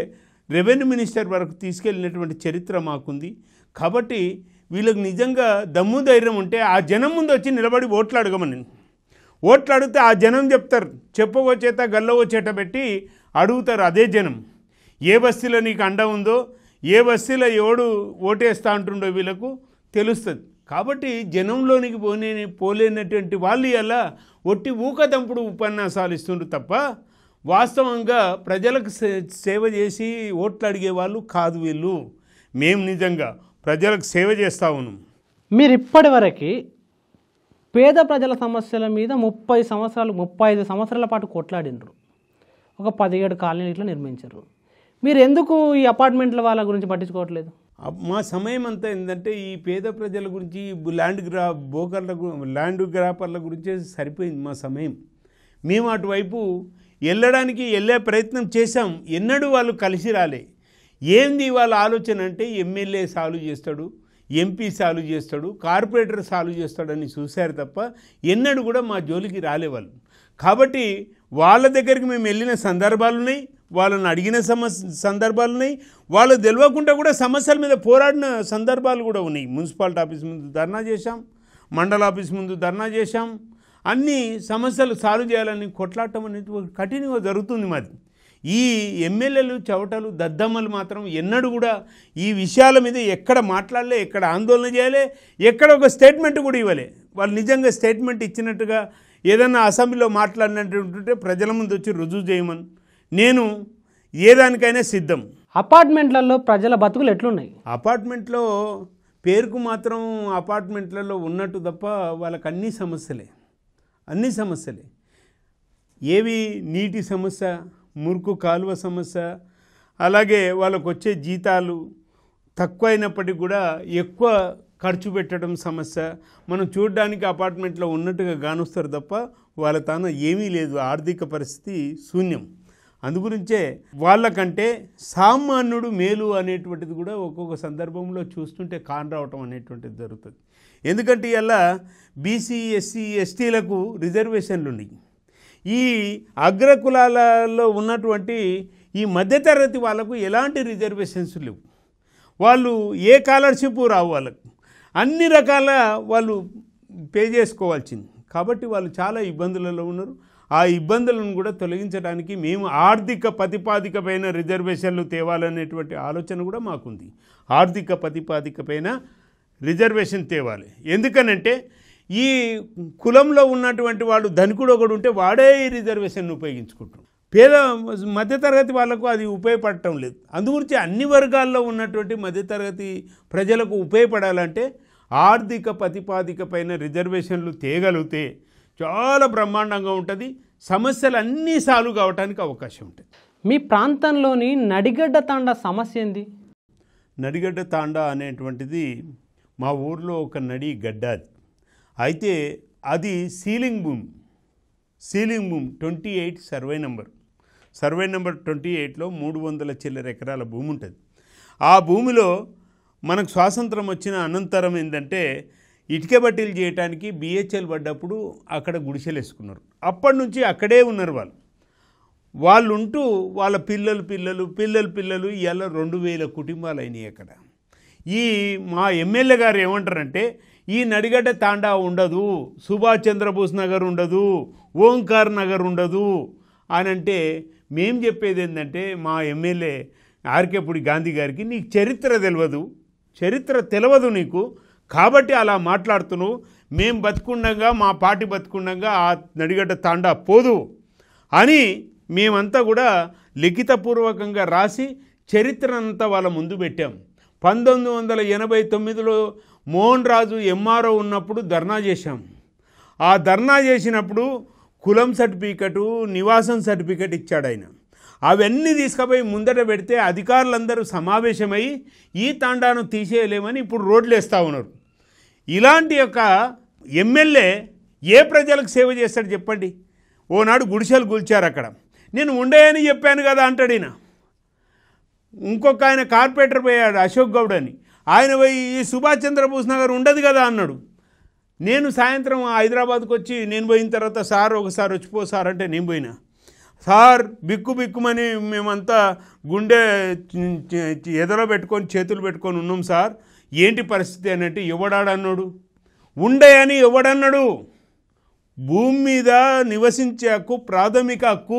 రెవెన్యూ మినిస్టర్ వరకు తీసుకెళ్ళినటువంటి చరిత్ర మాకుంది కాబట్టి వీళ్ళకి నిజంగా దమ్ము ధైర్యం ఉంటే ఆ జనం ముందు వచ్చి నిలబడి ఓట్లు అడగమని ఓట్లు అడిగితే ఆ జనం చెప్తారు చెప్పవో చేత గల్లవో చేత పెట్టి అడుగుతారు అదే జనం ఏ బస్తీలో నీకు అండ ఉందో ఏ బస్తీలో ఎవడు ఓటేస్తా అంటుండో వీళ్ళకు తెలుస్తుంది కాబట్టి జనంలోనికి పోనే పోలేనటువంటి వాళ్ళు ఇలా ఒట్టి ఊకదంపుడు ఉపన్యాసాలు ఇస్తుండ్రు తప్ప వాస్తవంగా ప్రజలకు సే- సేవ చేసి ఓట్లు అడిగే వాళ్ళు కాదు వీళ్ళు మేము నిజంగా ప్రజలకు సేవ చేస్తా ఉన్నాం మీరు ఇప్పటి వరకు పేద ప్రజల సమస్యల మీద ముప్పై సంవత్సరాలు ముప్పై ఐదు సంవత్సరాల పాటు కొట్లాడినరు ఒక పదిహేడు కాలనీలు ఇట్లా నిర్మించారు మీరు ఎందుకు ఈ అపార్ట్మెంట్ల వాళ్ళ గురించి పట్టించుకోవట్లేదు అప్- మా సమయం అంతా ఏంటంటే ఈ పేద ప్రజల గురించి ఈ బు- ల్యాండ్ గ్రా బోకర్ల గు- ల్యాండ్ గ్రాపర్ల గురించే సరిపోయింది మా సమయం మేము అటువైపు వెళ్ళడానికి వెళ్ళే ప్రయత్నం చేశాం ఎన్నడూ వాళ్ళు కలిసి రాలే ఏంది వాళ్ళ ఆలోచన అంటే ఎమ్మెల్యే సాల్వ్ చేస్తాడు ఎంపీ సాల్వ్ చేస్తాడు కార్పొరేటర్ సాల్వ్ చేస్తాడని చూశారు తప్ప ఎన్నడూ కూడా మా జోలికి రాలే వాళ్ళు కాబట్టి వాళ్ళ దగ్గరికి మేము వెళ్ళిన సందర్భాలు ఉన్నాయి వాళ్ళని అడిగిన సమస్య సందర్భాలు ఉన్నాయి వాళ్ళు తెలియకుండా కూడా సమస్యల మీద పోరాడిన సందర్భాలు కూడా ఉన్నాయి మున్సిపాలిటీ ఆఫీస్ ముందు ధర్నా చేశాం మండల ఆఫీస్ ముందు ధర్నా చేశాం అన్ని సమస్యలు సాల్వ్ చేయాలని కొట్లాటం అనేది ఒక కఠినంగా జరుగుతుంది మాది ఈ ఎమ్మెల్యేలు చవటలు దద్దమ్మలు మాత్రం ఎన్నడూ కూడా ఈ విషయాల మీద ఎక్కడ మాట్లాడలే ఎక్కడ ఆందోళన చేయలే ఎక్కడ ఒక స్టేట్మెంట్ కూడా ఇవ్వలే వాళ్ళు నిజంగా స్టేట్మెంట్ ఇచ్చినట్టుగా ఏదన్నా అసెంబ్లీలో మాట్లాడినట్టుంటే ప్రజల ముందు వచ్చి రుజువు చేయమని నేను ఏ దానికైనా సిద్ధం అపార్ట్మెంట్లలో ప్రజల బతుకులు ఎట్లున్నాయి అపార్ట్మెంట్లో పేరుకు మాత్రం అపార్ట్మెంట్లలో ఉన్నట్టు తప్ప వాళ్ళకి అన్ని సమస్యలే అన్ని సమస్యలే ఏవి నీటి సమస్య మురుకు కాలువ సమస్య అలాగే వాళ్ళకు వచ్చే జీతాలు తక్కువైనప్పటికీ కూడా ఎక్కువ ఖర్చు పెట్టడం సమస్య మనం చూడడానికి అపార్ట్మెంట్లో ఉన్నట్టుగా గానొస్తారు తప్ప వాళ్ళ తాన ఏమీ లేదు ఆర్థిక పరిస్థితి శూన్యం అందుగురించే వాళ్ళకంటే సామాన్యుడు మేలు అనేటువంటిది కూడా ఒక్కొక్క సందర్భంలో చూస్తుంటే కాన్ రావటం అనేటువంటిది జరుగుతుంది ఎందుకంటే ఇలా బీసీ ఎస్సీ ఎస్టీలకు రిజర్వేషన్లు ఉన్నాయి ఈ అగ్రకులాలలో ఉన్నటువంటి ఈ మధ్యతరగతి వాళ్ళకు ఎలాంటి రిజర్వేషన్స్ లేవు వాళ్ళు ఏ స్కాలర్షిప్ రావు వాళ్ళకు అన్ని రకాల వాళ్ళు పే చేసుకోవాల్సింది కాబట్టి వాళ్ళు చాలా ఇబ్బందులలో ఉన్నారు ఆ ఇబ్బందులను కూడా తొలగించడానికి మేము ఆర్థిక ప్రతిపాదికపైన రిజర్వేషన్లు తేవాలనేటువంటి ఆలోచన కూడా మాకుంది ఆర్థిక ప్రతిపాదికపైన రిజర్వేషన్ తేవాలి ఎందుకనంటే ఈ కులంలో ఉన్నటువంటి వాడు ధనికుడు ఒకడు ఉంటే వాడే ఈ రిజర్వేషన్ ఉపయోగించుకుంటాడు పేద మధ్యతరగతి వాళ్ళకు అది ఉపయోగపడటం లేదు అందుగురించి అన్ని వర్గాల్లో ఉన్నటువంటి మధ్యతరగతి ప్రజలకు ఉపయోగపడాలంటే ఆర్థిక ప్రతిపాదిక పైన రిజర్వేషన్లు తేగలిగితే చాలా బ్రహ్మాండంగా ఉంటుంది సమస్యలు అన్నీ సాల్వ్ కావడానికి అవకాశం ఉంటుంది మీ ప్రాంతంలోని నడిగడ్డ తాండా సమస్య ఏంది నడిగడ్డ తాండా అనేటువంటిది మా ఊర్లో ఒక నడి గడ్డ అది అయితే అది సీలింగ్ భూమి సీలింగ్ భూమి twenty eight survey number survey number twenty ఎయిట్లో మూడు వందల చిల్లర ఎకరాల భూమి ఉంటుంది ఆ భూమిలో మనకు స్వాతంత్రం వచ్చిన అనంతరం ఏంటంటే ఇటుక బట్టీలు చేయడానికి బిహెచ్ఎల్ పడ్డప్పుడు అక్కడ గుడిసెలు వేసుకున్నారు అప్పటి నుంచి అక్కడే ఉన్నారు వాళ్ళు వాళ్ళు ఉంటూ వాళ్ళ పిల్లలు పిల్లలు పిల్లలు పిల్లలు ఇలా రెండు వేల కుటుంబాలు అయినాయి అక్కడ ఈ మా ఎమ్మెల్యే గారు ఏమంటారంటే ఈ నడిగడ్డ తాండా ఉండదు సుభాష్ చంద్రబోస్ నగర్ ఉండదు ఓంకార్ నగర్ ఉండదు అని అంటే మేం చెప్పేది ఏంటంటే మా ఎమ్మెల్యే ఆర్కేపుడి గాంధీ గారికి నీకు చరిత్ర తెలియదు చరిత్ర తెలియదు నీకు కాబట్టి అలా మాట్లాడుతున్నావు మేం బతుకుండగా మా పార్టీ బతుకుండగా ఆ నడిగడ్డ తాండా పోదు అని మేమంతా కూడా లిఖితపూర్వకంగా రాసి చరిత్రనంతా వాళ్ళ ముందు పెట్టాం పంతొమ్మిది వందల ఎనభై తొమ్మిదిలో మోహన్ రాజు ఎంఆర్ఓ ఉన్నప్పుడు ధర్నా చేశాం ఆ ధర్నా చేసినప్పుడు కులం సర్టిఫికెటు నివాసం సర్టిఫికెట్ ఇచ్చాడు ఆయన అవన్నీ తీసుకుపోయి ముందట పెడితే అధికారులందరూ సమావేశమై ఈ తాండాను తీసేయలేమని ఇప్పుడు రోడ్లు వేస్తూ ఉన్నారు ఇలాంటి యొక్క ఎమ్మెల్యే ఏ ప్రజలకు సేవ చేస్తాడు చెప్పండి ఓనాడు గుడిసెలు కూల్చారు అక్కడ నేను ఉండేయని చెప్పాను కదా అంటాడు ఈయన ఇంకొక ఆయన కార్పొరేటర్ పోయాడు అశోక్ గౌడ్ అని ఆయన పోయి ఈ సుభాష్ చంద్రబోస్ నగర్ ఉండదు కదా అన్నాడు నేను సాయంత్రం హైదరాబాద్కి వచ్చి నేను పోయిన తర్వాత సార్ ఒకసారి వచ్చిపో సార్ అంటే నేను పోయినా సార్ బిక్కు బిక్కుమని మేమంతా గుండె చి- చి- ఎదలో పెట్టుకొని చేతులు పెట్టుకొని ఉన్నాం సార్ ఏంటి పరిస్థితి అని అంటే ఎవడాడన్నాడు ఉండే అని ఎవడన్నాడు భూమి మీద నివసించే హక్కు ప్రాథమిక హక్కు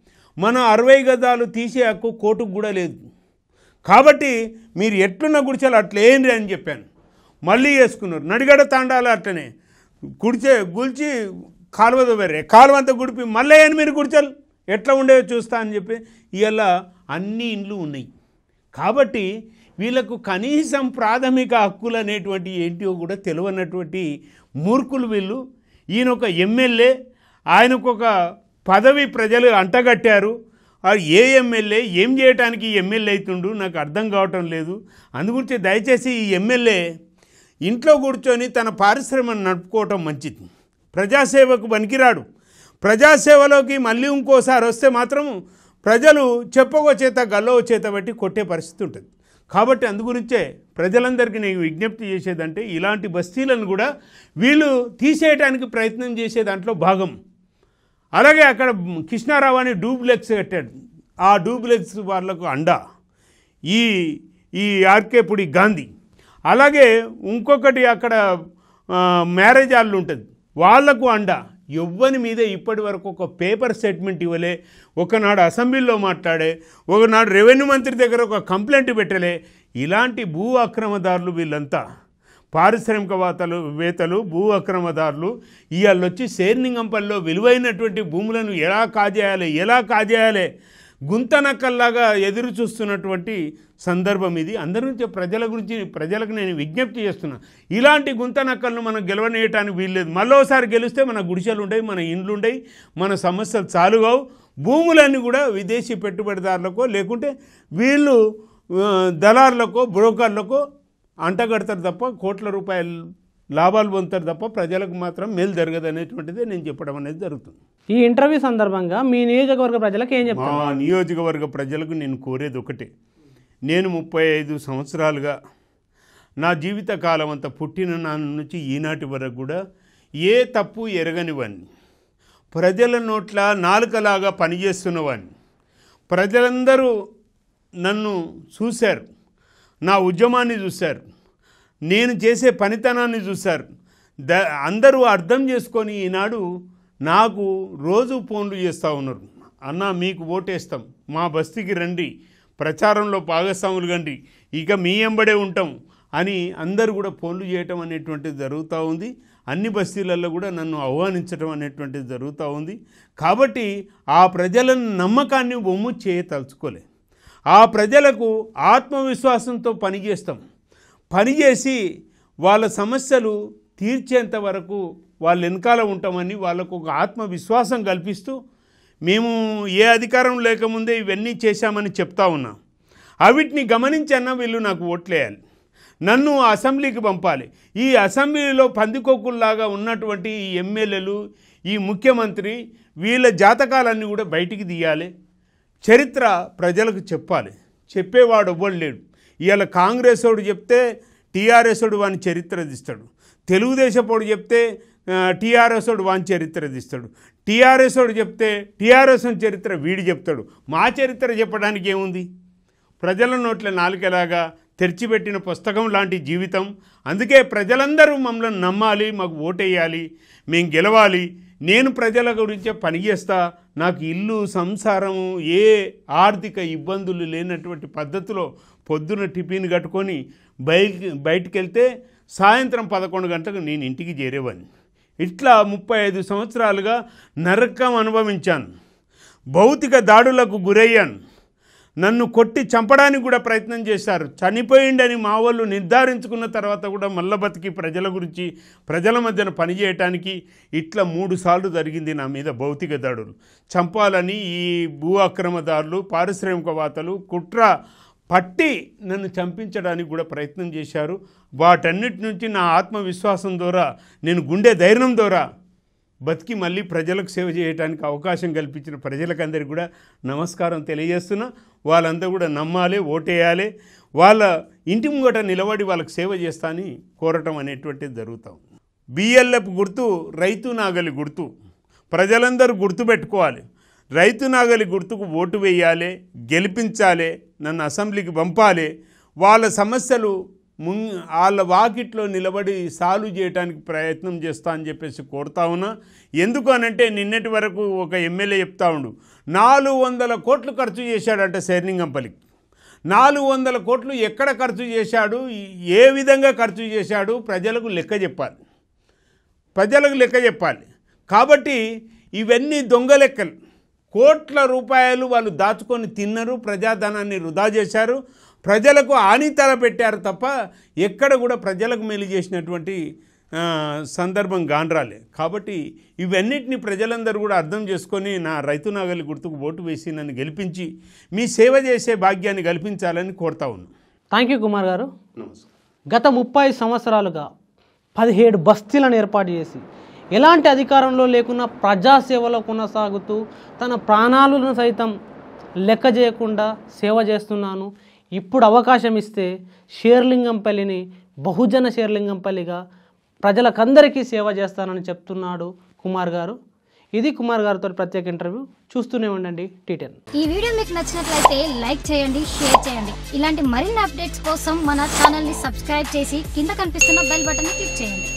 మన అరవై గదాలు తీసే హక్కు కోర్టుకు కూడా లేదు కాబట్టి మీరు ఎట్లున్న గుడిచాలు అట్లేండి అని చెప్పాను మళ్ళీ వేసుకున్నారు నడిగడ తాండాలు అట్లనే గుడిచే గుల్చి కాలువ దొబ్బరే కాలువ అంతా గుడిపి మళ్ళీ అని మీరు గుడిచాలు ఎట్లా ఉండేవో చూస్తా అని చెప్పి ఇవాళ అన్ని ఇండ్లు ఉన్నాయి కాబట్టి వీళ్ళకు కనీసం ప్రాథమిక హక్కులు అనేటువంటి ఏంటివో కూడా తెలియనటువంటి మూర్ఖులు వీళ్ళు ఈయన ఒక ఎమ్మెల్యే ఆయనకు ఒక పదవి ప్రజలు అంటగట్టారు ఆ ఏ ఎమ్మెల్యే ఏం చేయడానికి ఈ ఎమ్మెల్యే అవుతుండు నాకు అర్థం కావటం లేదు అందుగురించి దయచేసి ఈ ఎమ్మెల్యే ఇంట్లో కూర్చొని తన పారిశ్రమను నడుపుకోవటం మంచిది ప్రజాసేవకు పనికిరాడు ప్రజాసేవలోకి మళ్ళీ ఇంకోసారి వస్తే మాత్రం ప్రజలు చెప్పగో చేత గల్లో చేత బట్టి కొట్టే పరిస్థితి ఉంటుంది కాబట్టి అందుగురించే ప్రజలందరికీ నేను విజ్ఞప్తి చేసేదంటే ఇలాంటి బస్తీలను కూడా వీళ్ళు తీసేయడానికి ప్రయత్నం చేసే దాంట్లో భాగం అలాగే అక్కడ కృష్ణారావు అని డూప్లెక్స్ కట్టాడు ఆ డూప్లెక్స్ వాళ్ళకు అండా ఈ ఈ ఆర్కేపుడి గాంధీ అలాగే ఇంకొకటి అక్కడ ఆ, మ్యారేజ్ హాల్ ఉంటుంది వాళ్లకు అండ ఎవ్వని మీద ఇప్పటి వరకు ఒక పేపర్ స్టేట్మెంట్ ఇవ్వలే ఒకనాడు అసెంబ్లీలో మాట్లాడే ఒకనాడు రెవెన్యూ మంత్రి దగ్గర ఒక కంప్లైంట్ పెట్టలే ఇలాంటి భూ అక్రమదారులు వీళ్ళంతా పారిశ్రామికవేత్తలు వేతలు భూ అక్రమదారులు ఇవాళ వచ్చి శేర్నింగంపల్లిలో విలువైనటువంటి భూములను ఎలా కాజేయాలి ఎలా కాజేయాలి గుంతనక్కల్లాగా ఎదురు చూస్తున్నటువంటి సందర్భం ఇది అందరి నుంచి ప్రజల గురించి ప్రజలకు నేను విజ్ఞప్తి చేస్తున్నా ఇలాంటి గుంతనక్కలను మనం గెలవనేయటానికి వీల్లేదు మళ్ళోసారి గెలిస్తే మన గుడిసెలు ఉండయి మన ఇండ్లు ఉండయి మన సమస్యలు చాలుగావు భూములన్నీ కూడా విదేశీ పెట్టుబడిదారులకో లేకుంటే వీళ్ళు ఆ, దళారులకో బ్రోకర్లకో అంటగడతారు తప్ప కోట్ల రూపాయలు లాభాలు పొందుతారు తప్ప ప్రజలకు మాత్రం మేలు జరగదు అనేటువంటిదే నేను చెప్పడం అనేది జరుగుతుంది ఈ ఇంటర్వ్యూ సందర్భంగా మీ నియోజకవర్గ ప్రజలకు ఏం చెప్తారు మా నియోజకవర్గ ప్రజలకు నేను కోరేది ఒకటే నేను ముప్పై ఐదు సంవత్సరాలుగా నా జీవిత కాలం అంతా పుట్టిన నాన్న నుంచి ఈనాటి వరకు కూడా ఏ తప్పు ఎరగనివాడిని ప్రజల నోట్ల నాలుకలాగా పనిచేస్తున్నవాడిని ప్రజలందరూ నన్ను చూశారు నా ఉద్యమాన్ని చూశారు నేను చేసే పనితనాన్ని చూశారు ద అందరూ అర్థం చేసుకొని ఈనాడు నాకు రోజు ఫోన్లు చేస్తూ ఉన్నారు అన్న మీకు ఓటేస్తాం మా బస్తీకి రండి ప్రచారంలో భాగస్వాములు కండి ఇక మీ ఎంబడే ఉంటాం అని అందరూ కూడా ఫోన్లు చేయటం అనేటువంటిది జరుగుతూ ఉంది అన్ని బస్తీలలో కూడా నన్ను ఆహ్వానించడం అనేటువంటిది జరుగుతూ ఉంది కాబట్టి ఆ ప్రజల నమ్మకాన్ని ఒమ్ము చేయతలుచుకోలే ఆ ప్రజలకు ఆత్మవిశ్వాసంతో పనిచేస్తాం పనిచేసి వాళ్ళ సమస్యలు తీర్చేంత వరకు వాళ్ళ వెనకాల ఉంటామని వాళ్ళకు ఒక ఆత్మవిశ్వాసం కల్పిస్తూ మేము ఏ అధికారం లేకముందే ఇవన్నీ చేశామని చెప్తా ఉన్నాం అవిటిని గమనించన్నా వీళ్ళు నాకు ఓట్లేయాలి నన్ను అసెంబ్లీకి పంపాలి ఈ అసెంబ్లీలో పందికొక్కుల్లాగా ఉన్నటువంటి ఈ ఎమ్మెల్యేలు ఈ ముఖ్యమంత్రి వీళ్ళ జాతకాలన్నీ కూడా బయటికి తీయాలి చరిత్ర ప్రజలకు చెప్పాలి చెప్పేవాడు ఎవ్వడు లేడు ఇవాళ కాంగ్రెస్ వాడు చెప్తే టీఆర్ఎస్ వాడు వాని చరిత్ర తీస్తాడు తెలుగుదేశపోడు చెప్తే టీఆర్ఎస్ వాడు వాని చరిత్ర తీస్తాడు టీఆర్ఎస్ వాడు చెప్తే టీఆర్ఎస్ చరిత్ర వీడి చెప్తాడు మా చరిత్ర చెప్పడానికి ఏముంది ప్రజల నోట్ల నాలుకలాగా తెరిచిపెట్టిన పుస్తకం లాంటి జీవితం అందుకే ప్రజలందరూ మమ్మల్ని నమ్మాలి మాకు ఓటేయాలి మేము గెలవాలి నేను ప్రజల గురించే పనిచేస్తా నాకు ఇల్లు సంసారం ఏ ఆర్థిక ఇబ్బందులు లేనటువంటి పద్ధతిలో పొద్దున టిఫిన్ కట్టుకొని బయటికి బయటికి వెళ్తే సాయంత్రం పదకొండు గంటలకు నేను ఇంటికి చేరేవాడిని ఇట్లా ముప్పై ఐదు సంవత్సరాలుగా నరకం అనుభవించాను భౌతిక దాడులకు గురయ్యాను నన్ను కొట్టి చంపడానికి కూడా ప్రయత్నం చేశారు చనిపోయిండని మా వాళ్ళు నిర్ధారించుకున్న తర్వాత కూడా మల్ల బతికి ప్రజల గురించి ప్రజల మధ్యన పనిచేయటానికి ఇట్లా మూడు సార్లు జరిగింది నా మీద భౌతిక దాడులు చంపాలని ఈ భూ అక్రమదారులు పారిశ్రామికవాతలు కుట్ర పట్టి నన్ను చంపించడానికి కూడా ప్రయత్నం చేశారు వాటన్నిటి నుంచి నా ఆత్మవిశ్వాసం ద్వారా నేను గుండె ధైర్యం ద్వారా బతికి మళ్ళీ ప్రజలకు సేవ చేయడానికి అవకాశం కల్పించిన ప్రజలకందరికీ కూడా నమస్కారం తెలియజేస్తున్నా వాళ్ళంతా కూడా నమ్మాలి ఓటేయాలి వాళ్ళ ఇంటి ముంగట నిలబడి వాళ్ళకి సేవ చేస్తా అని కోరటం అనేటువంటిది జరుగుతాం బిఎల్ఎఫ్ గుర్తు రైతు నాగలి గుర్తు ప్రజలందరూ గుర్తుపెట్టుకోవాలి రైతు నాగలి గుర్తుకు ఓటు వేయాలి గెలిపించాలి నన్ను అసెంబ్లీకి పంపాలి వాళ్ళ సమస్యలు ముం వాళ్ళ వాకిట్లో నిలబడి సాల్వ్ చేయడానికి ప్రయత్నం చేస్తా అని చెప్పేసి కోరుతా ఉన్నా ఎందుకు అనంటే నిన్నటి వరకు ఒక ఎమ్మెల్యే చెప్తా ఉండు నాలుగు వందల కోట్లు ఖర్చు చేశాడంట శేర్లింగంపల్లికి నాలుగు వందల కోట్లు ఎక్కడ ఖర్చు చేశాడు ఏ విధంగా ఖర్చు చేశాడు ప్రజలకు లెక్క చెప్పాలి ప్రజలకు లెక్క చెప్పాలి కాబట్టి ఇవన్నీ దొంగ లెక్కలు కోట్ల రూపాయలు వాళ్ళు దాచుకొని తిన్నారు ప్రజాధనాన్ని వృధా చేశారు ప్రజలకు హానితల పెట్టారు తప్ప ఎక్కడ కూడా ప్రజలకు మేలు చేసినటువంటి ఆ, సందర్భం గాండ్రాలే కాబట్టి ఇవన్నిటిని ప్రజలందరూ కూడా అర్థం చేసుకొని నా రైతు నాగలి గుర్తుకు ఓటు వేసి నన్ను గెలిపించి మీ సేవ చేసే భాగ్యాన్ని కల్పించాలని కోరుతా ఉన్నాను థ్యాంక్ యూ కుమార్ గారు నమస్కారం గత ముప్పై సంవత్సరాలుగా పదిహేడు బస్తీలను ఏర్పాటు చేసి ఎలాంటి అధికారంలో లేకున్నా ప్రజాసేవలో కొనసాగుతూ తన ప్రాణాలను సైతం లెక్క చేయకుండా సేవ చేస్తున్నాను ఇప్పుడు అవకాశం ఇస్తే షేర్లింగంపల్లిని బహుజన షేర్లింగంపల్లిగా ప్రజలకందరికీ సేవ చేస్తానని చెప్తున్నాడు కుమార్ గారు ఇది కుమార్ గారితో ప్రత్యేక ఇంటర్వ్యూ చూస్తూనే ఉండండి టీటెన్ ఈ వీడియో మీకు నచ్చినట్లయితే లైక్ చేయండి షేర్ చేయండి ఇలాంటి మరిన్ని అప్డేట్స్ కోసం మన ఛానల్ని సబ్స్క్రైబ్ చేసి కింద కనిపిస్తున్న బెల్ బటన్ని క్లిక్ చేయండి